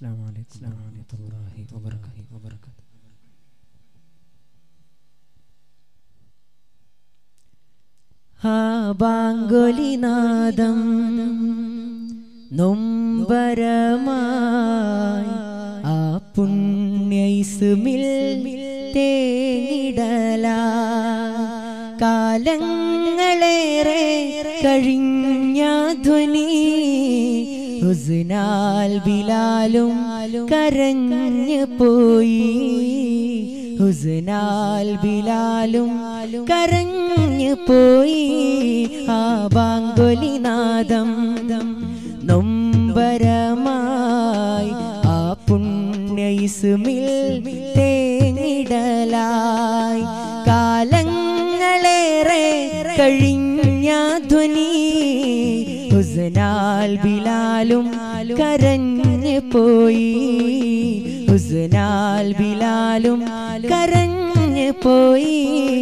السلام عليكم ورحمة الله وبركاته وبركاته ആ ബാങ്കുലിനാദം നൊമ്പരമായി ആ പുണ്യൈസുമിൽ തേങ്ങിടല കാലങ്ങളേറെ കഴിഞ്ഞ ധ്വനി ഹുസ്നാൽ ബിലാലും കരഞ്ഞു പോയി ഹുസ്നാൽ ബിലാലും കരഞ്ഞു പോയി ആ ബാങ്കുലിനാദം നൊമ്പരമായി ആ പുണ്യൈസുമിൽ തേങ്ങിടലായി കാലങ്ങളേറെ കഴിഞ്ഞ ധ്വനി ഹുസ്നാൽ ബിലാലും കരഞ്ഞു പോയി ഹുസ്നാൽ ബിലാലും കരഞ്ഞു പോയി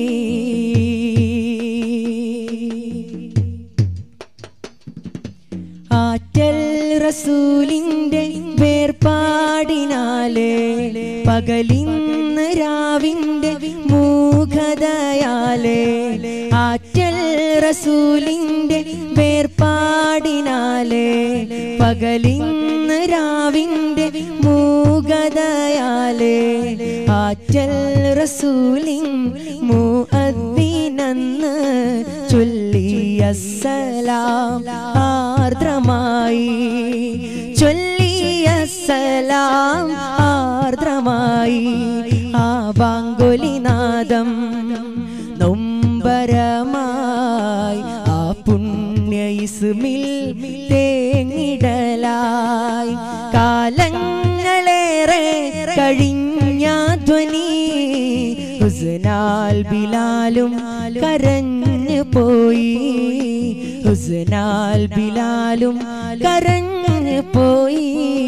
ആറ്റൽ റസൂലിന്റെ വേർപാടിനാലേ പകലിന്ന് രാവിന്റെ മൂഖതയാലേ ആറ്റൽ റസൂലിന്റെ വേർപാടിനാലേ പകലിന്ന് രാവിന്റെ മൂകതയാലേ ആറ്റൽ റസൂലിൻ മുഅദ്ദിനെന്ന് ചൊല്ലിയ സലാം ആർദ്രമായി ചൊല്ലിയ സലാം ആർദ്രമായി ആ ബാങ്കുലിനാദം നൊമ്പരമായി ആ പുണ്യ ഇസ്മിൽ തേങ്ങിടലായി കാലങ്ങളേറെ കഴിഞ്ഞ ധ്വനി ഹുസ്നാൽ ബിലാലും കരഞ്ഞു പോയി ഹുസ്നാൽ ബിലാലും കരഞ്ഞു പോയി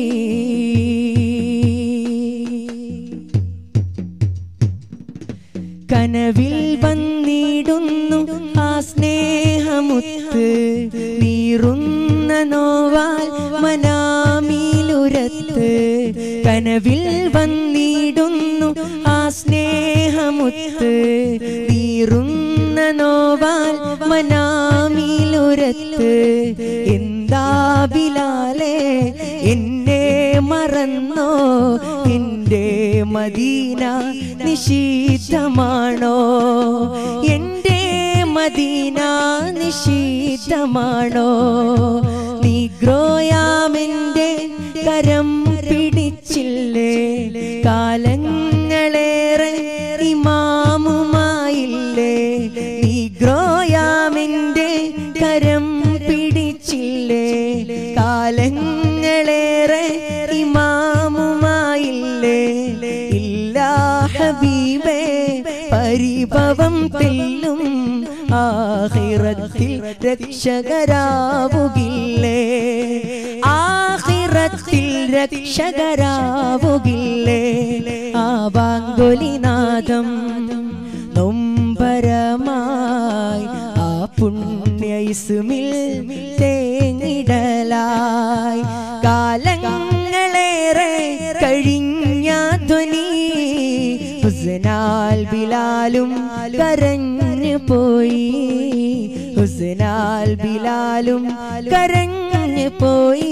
കനവിൽ വന്നിടുന്നു ആ സ്നേഹമുത്ത് നീറുന്ന നോവാൽ മനാമിലുരത്ത് കനവിൽ വന്നിടുന്നു ആ സ്നേഹമുത്ത് നീറുന്ന നോവാൽ മനാമിലുരത്ത് എന്താ ബിലാലേ എന്നെ മറന്നോ എന്റെ മദീന നിഷീദ്ധമാണോ എന്റെ മദീന നിഷീദ്ധമാണോ നിഗ്രോയാമെന്റെ കരം പിടിച്ചില്ലേ കാലങ്ങളേറെ ഇമാമുമായില്ലേ നിഗ്രോയാമെന്റെ കരം പിടിച്ചില്ലേ കാലങ്ങളേറെ ഇമാമുമായില്ലേ ഇല്ല ഹബീബേ പരിഭവം തെല്ലും ആഹിറത്തിൽ രക്ഷകരാവുകില്ലേ ആഹിറത്തിൽ രക്ഷകരാവുകില്ലേ ആ ബാങ്കുലിനാദം നൊമ്പരമായി ആ പുണ്യ ഇസ്മിൽ തേങ്ങിടലായി കാലങ്ങളേറെ കഴിഞ്ഞ ധ്വനി ഹുസ്നാൽ ബിലാലും കരഞ്ഞു പോയി ഹുസ്നാൽ ബിലാലും കരഞ്ഞു പോയി